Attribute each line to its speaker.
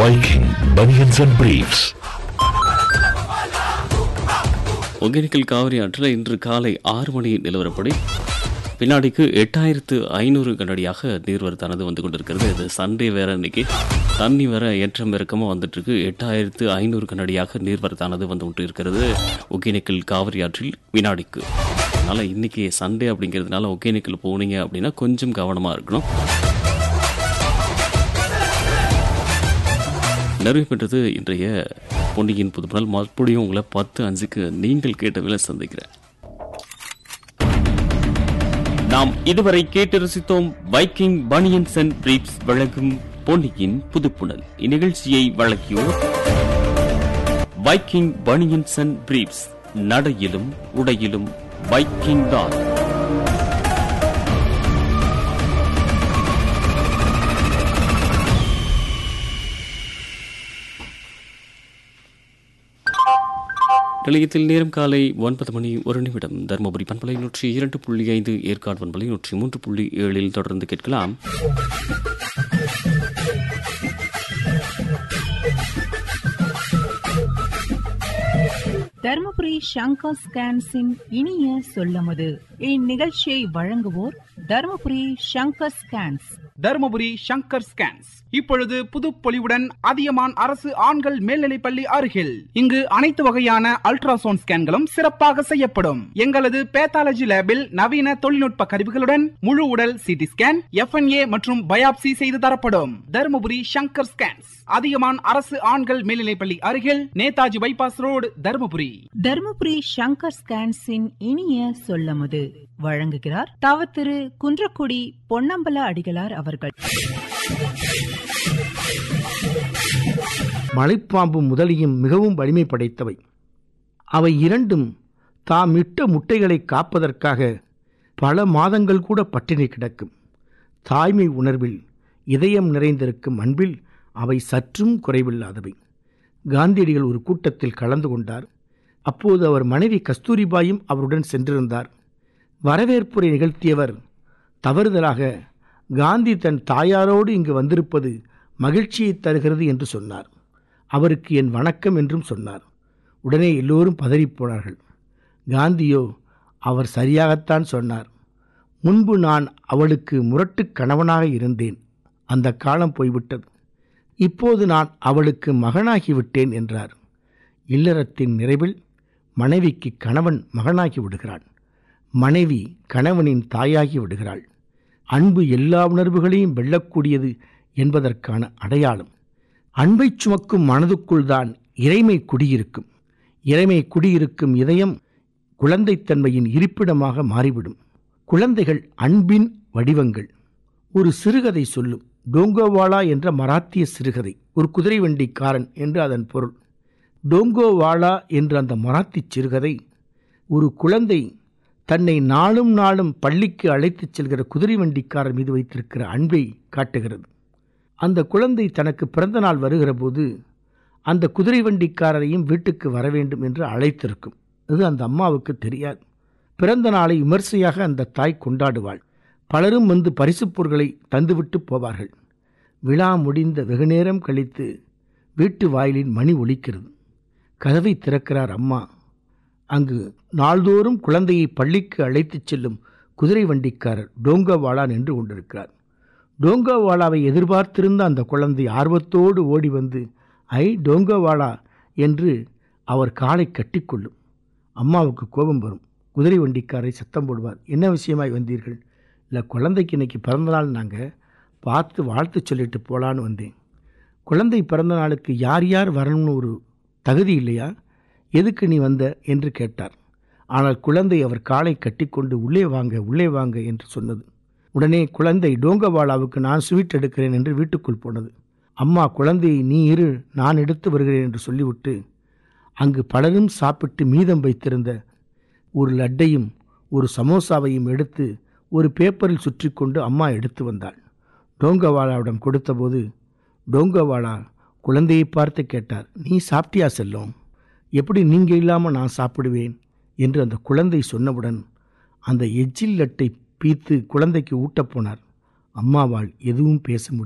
Speaker 1: Viking Bunions and Briefs.
Speaker 2: Hogenakkal Kaveri ஆற்றில் இன்று காலை ஆறு மணி நிலவரப்படி வினாடிக்கு எட்டாயிரத்து ஐநூறு கனடியாக நீர்வரத்தானது வந்து கொண்டிருக்கிறது இது சண்டே வேற இன்னைக்கு தண்ணி வேற ஏற்றம் இறக்கமாக வந்துட்டு இருக்கு எட்டாயிரத்து ஐநூறு கனடியாக நீர்வரத்தானது வந்து கொண்டு இருக்கிறது ஒகேனக்கல் காவிரி ஆற்றில் வினாடிக்கு அதனால் இன்னைக்கு சண்டே அப்படிங்கிறதுனால ஒகேனக்கல் போனீங்க அப்படின்னா கொஞ்சம் கவனமாக இருக்கணும் நிறைவு பெற்றது இன்றைய பொன்னியின் புதுப்படல் மறுபடியும் உங்களை பத்து அஞ்சுக்கு நீங்கள் கேட்டவில சந்திக்கிறேன் நாம் இதுவரை கேட்டு ரசித்தோம் வைக்கிங் பனியன்ஸ் அண்ட் பிரீப்ஸ் வழங்கும் பொன்னியின் புதுப்புணல் இந்நிகழ்ச்சியை வழங்கியோர் வைக்கிங் பனியன்ஸ் அண்ட் பிரீப்ஸ் நடையிலும் உடையிலும் வைக்கிங் தான் நிலையத்தில் நேரம் காலை ஒன்பது மணி ஒரு நிமிடம் தருமபுரி பண்பலை நூற்றி இரண்டு புள்ளி ஐந்து ஏற்காடு பண்பலை நூற்றி மூன்று புள்ளி ஏழில் தொடர்ந்து கேட்கலாம்
Speaker 3: தர்மபுரி சங்கர் ஸ்கேன்ஸின் இனிய சொல்லமுது இந்நிகழ்ச்சியை வழங்குவோர் தர்மபுரி சங்கர் ஸ்கேன்ஸ்
Speaker 4: தருமபுரி சங்கர் ஸ்கேன்ஸ் இப்பொழுது புதுப்பொலிவுடன் அதியமான் அரசு ஆண்கள் மேல்நிலைப்பள்ளி அருகில் இங்கு அனைத்து வகையான அல்ட்ராசவுண்ட் ஸ்கேன்களும் சிறப்பாக செய்யப்படும் எங்களது பேத்தாலஜி லேபில் நவீன தொழில்நுட்ப கருவிகளுடன் முழு உடல் சிடி ஸ்கேன் எஃப்என்ஏ மற்றும் பயாப்சி செய்து தரப்படும் தருமபுரி சங்கர் ஸ்கேன்ஸ் அதியமான் அரசு ஆண்கள் மேல்நிலைப்பள்ளி அருகில் நேதாஜி பைபாஸ் ரோடு தருமபுரி
Speaker 3: தர்மபுரி சங்கர் ஸ்கேன்ஸின் இனிய சொல்லமுது வழங்குகிறார் தவ திரு குன்றக்குடி பொன்னம்பல அடிகளார் அவர்கள்
Speaker 5: மலைப்பாம்பு முதலியும் மிகவும் வலிமை படைத்தவை அவை இரண்டும் தாம் இட்ட முட்டைகளை காப்பதற்காக பல மாதங்கள் கூட பட்டினி கிடக்கும் தாய்மை உணர்வில் இதயம் நிறைந்திருக்கும் அன்பில் அவை சற்றும் குறைவில்லாதவை காந்தியடிகள் ஒரு கூட்டத்தில் கலந்து கொண்டார் அப்போது அவர் மனைவி கஸ்தூரிபாயும் அவருடன் சென்றிருந்தார் வரவேற்புரை நிகழ்த்தியவர் தவறுதலாக காந்தி தன் தாயாரோடு இங்கு வந்திருப்பது மகிழ்ச்சியை தருகிறது என்று சொன்னார் அவருக்கு என் வணக்கம் என்றும் சொன்னார் உடனே எல்லோரும் பதறிப்போனார்கள் காந்தியோ அவர் சரியாகத்தான் சொன்னார் முன்பு நான் அவளுக்கு முரட்டுக் கணவனாக இருந்தேன் அந்த காலம் போய்விட்டது இப்போது நான் அவளுக்கு மகனாகிவிட்டேன் என்றார் இல்லறத்தின் நிறைவில் மனைவிக்கு கணவன் மகனாகி விடுகிறான் மனைவி கணவனின் தாயாகி விடுகிறாள் அன்பு எல்லா உணர்வுகளையும் வெல்லக்கூடியது என்பதற்கான அடையாளம் அன்பை சுமக்கும் மனதுக்குள் தான் இறைமை குடியிருக்கும் இறைமை குடியிருக்கும் இதயம் குழந்தைத்தன்மையின் இருப்பிடமாக மாறிவிடும் குழந்தைகள் அன்பின் வடிவங்கள் ஒரு சிறுகதை சொல்லும் டோங்கோவாலா என்ற மராத்திய சிறுகதை ஒரு குதிரை வண்டிக்காரன் என்று அதன் பொருள் டோங்கோவாலா என்ற அந்த மராத்தி சிறுகதை ஒரு குழந்தை தன்னை நாளும் நாளும் பள்ளிக்கு அழைத்துச் செல்கிற குதிரை வண்டிக்காரர் மீது வைத்திருக்கிற அன்பை காட்டுகிறது அந்த குழந்தை தனக்கு பிறந்த நாள் வருகிற போது அந்த குதிரை வண்டிக்காரரையும் வீட்டுக்கு வர வேண்டும் என்று அழைத்திருக்கும் இது அந்த அம்மாவுக்கு தெரியாது பிறந்த நாளை விமர்சையாக அந்த தாய் கொண்டாடுவாள் பலரும் வந்து பரிசுப் பொருட்களை தந்துவிட்டு போவார்கள் விழா முடிந்த வெகுநேரம் கழித்து வீட்டு வாயிலின் மணி ஒலிக்கிறது கதவை திறக்கிறார் அம்மா அங்கு நாள்தோறும் குழந்தையை பள்ளிக்கு அழைத்துச் செல்லும் குதிரை வண்டிக்காரர் டோங்கோவாலா நின்று கொண்டிருக்கிறார் டோங்கோவாலாவை எதிர்பார்த்திருந்த அந்த குழந்தை ஆர்வத்தோடு ஓடி வந்து ஐ டோங்கோவாலா என்று அவர் காலை கட்டிக்கொள்ளும் அம்மாவுக்கு கோபம் வரும் குதிரை வண்டிக்காரை சத்தம் போடுவார் என்ன விஷயமாய் வந்தீர்கள் இல்லை குழந்தைக்கு இன்னைக்கு பிறந்தநாள் நாங்கள் பார்த்து வாழ்த்து சொல்லிட்டு போகலான்னு வந்தேன் குழந்தை பிறந்த நாளுக்கு யார் யார் வரணும்னு ஒரு தகுதி இல்லையா எதுக்கு நீ வந்த என்று கேட்டார் ஆனால் குழந்தை அவர் காலை கட்டிக்கொண்டு உள்ளே வாங்க உள்ளே வாங்க என்று சொன்னது உடனே குழந்தை டோங்கவாலாவுக்கு நான் ஸ்வீட் எடுக்கிறேன் என்று வீட்டுக்குள் போனது அம்மா குழந்தையை நீ இரு நான் எடுத்து வருகிறேன் என்று சொல்லிவிட்டு அங்கு பலரும் சாப்பிட்டு மீதம் வைத்திருந்த ஒரு லட்டையும் ஒரு சமோசாவையும் எடுத்து ஒரு பேப்பரில் சுற்றி கொண்டு அம்மா எடுத்து வந்தாள் டோங்கவாலாவிடம் கொடுத்தபோது டோங்கவாலா குழந்தையை பார்த்து கேட்டார் நீ சாப்பிட்டியா செல்லும் எப்படி நீங்கள் இல்லாமல் நான் சாப்பிடுவேன் என்று அந்த குழந்தை சொன்னவுடன் அந்த எச்சில் லட்டை பீத்து குழந்தைக்கு ஊட்டப் போனார் அம்மாவால் எதுவும் பேச முடியவில்லை